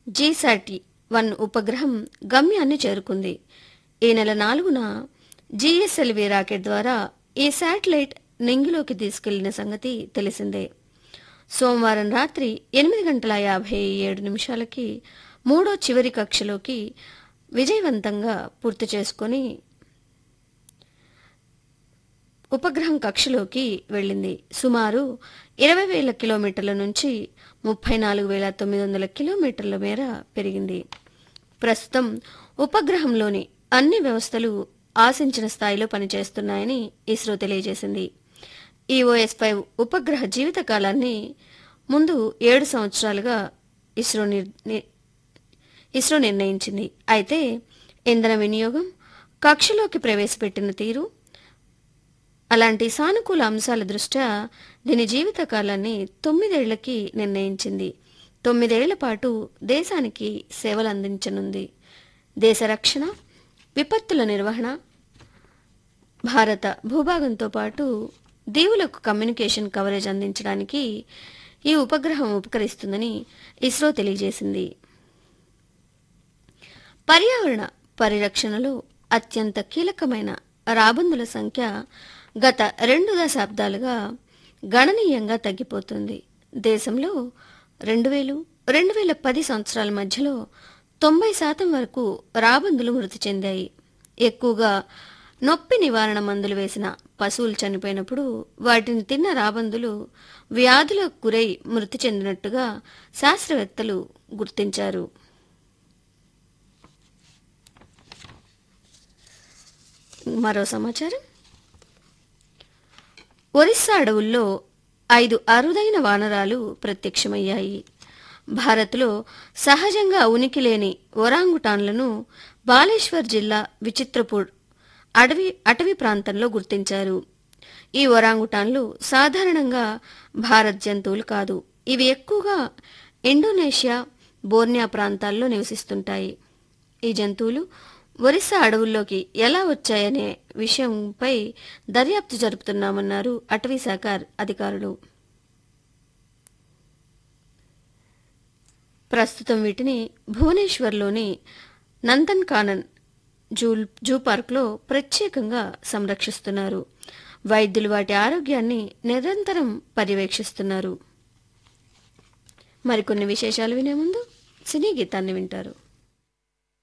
జీసాటి one ఉపగ్రహం గమ్యాన్ని చేరుకుంది ఈ నెల నాలుగున జీఎస్ఎల్వి రాకెట్ ద్వారా ఈ శాటిలైట్ నింగిలోకి తీసుకెళ్లిన సంగతి తెలిసిందే సోమవారం రాత్రి ఎనిమిది గంటల యాభై ఏడు నిమిషాలకి మూడో చివరి కక్షలోకి విజయవంతంగా పూర్తి చేసుకొని ఉపగ్రహం కక్షలోకి వెళ్ళింది సుమారు ఇరవై వేల కిలోమీటర్ల నుంచి ముప్పై నాలుగు వేల తొమ్మిది వందల కిలోమీటర్ల మేర పెరిగింది ప్రస్తుతం ఉపగ్రహంలోని అన్ని వ్యవస్థలు ఆశించిన స్థాయిలో పనిచేస్తున్నాయని ఇస్రో తెలియజేసింది ఈఓఎస్ ఫైవ్ ఉపగ్రహ జీవిత కాలాన్ని ముందు ఏడు సంవత్సరాలుగా ఇస్రో నిర్- ని- ఇస్రో నిర్ణయించింది అయితే ఇంధన వినియోగం కక్షలోకి ప్రవేశపెట్టిన తీరు అలాంటి సానుకూల అంశాల దృష్ట్యా దీని జీవిత కాలాన్ని తొమ్మిదేళ్లకి నిర్ణయించింది తొమ్మిదేళ్ల పాటు దేశానికి సేవలు అందించనుంది దేశ రక్షణ విపత్తుల నిర్వహణ భారత భూభాగంతో పాటు దీవులకు కమ్యూనికేషన్ కవరేజ్ అందించడానికి ఈ ఉపగ్రహం ఉపకరిస్తుందని ఇస్రో తెలియజేసింది పర్యావరణ పరిరక్షణలో అత్యంత కీలకమైన రాబందుల సంఖ్య గత రెండు దశాబ్దాలుగా గణనీయంగా తగ్గిపోతుంది దేశంలో రెండు వేలు రెండు వేల పది సంవత్సరాల మధ్యలో తొంభై శాతం వరకు రాబందులు మృతి చెందాయి ఎక్కువగా నొప్పి నివారణ మందులు వేసిన పశువులు చనిపోయినప్పుడు వాటిని తిన్న రాబందులు వ్యాధులకు గురై మృతి చెందినట్టుగా శాస్త్రవేత్తలు గుర్తించారు మరో సమాచారం ఒరిస్సా అడవుల్లో ఐదు అరుదైన వానరాలు ప్రత్యక్షమయ్యాయి భారత్లో సహజంగా ఉనికి లేని ఒరాంగుటాన్లను బాలేశ్వర్ జిల్లా విచిత్రపూర్ అడవి అటవీ ప్రాంతంలో గుర్తించారు ఈ ఒరాంగుటాన్లు సాధారణంగా భారత్ జంతువులు కాదు ఇవి ఎక్కువగా ఇండోనేషియా బోర్నియా ప్రాంతాల్లో నివసిస్తుంటాయి ఈ జంతువులు ఒరిస్సా అడవుల్లోకి ఎలా వచ్చాయనే విషయంపై దర్యాప్తు జరుపుతున్నామన్నారు అటవీ శాఖ అధికారులు ప్రస్తుతం వీటిని భువనేశ్వర్లోని నందన్ కానన్ జూ జూ పార్క్లో ప్రత్యేకంగా సంరక్షిస్తున్నారు వైద్యులు వాటి ఆరోగ్యాన్ని నిరంతరం పర్యవేక్షిస్తున్నారు మరికొన్ని విశేషాలు వినే ముందు సినీ గీతాన్ని వింటారు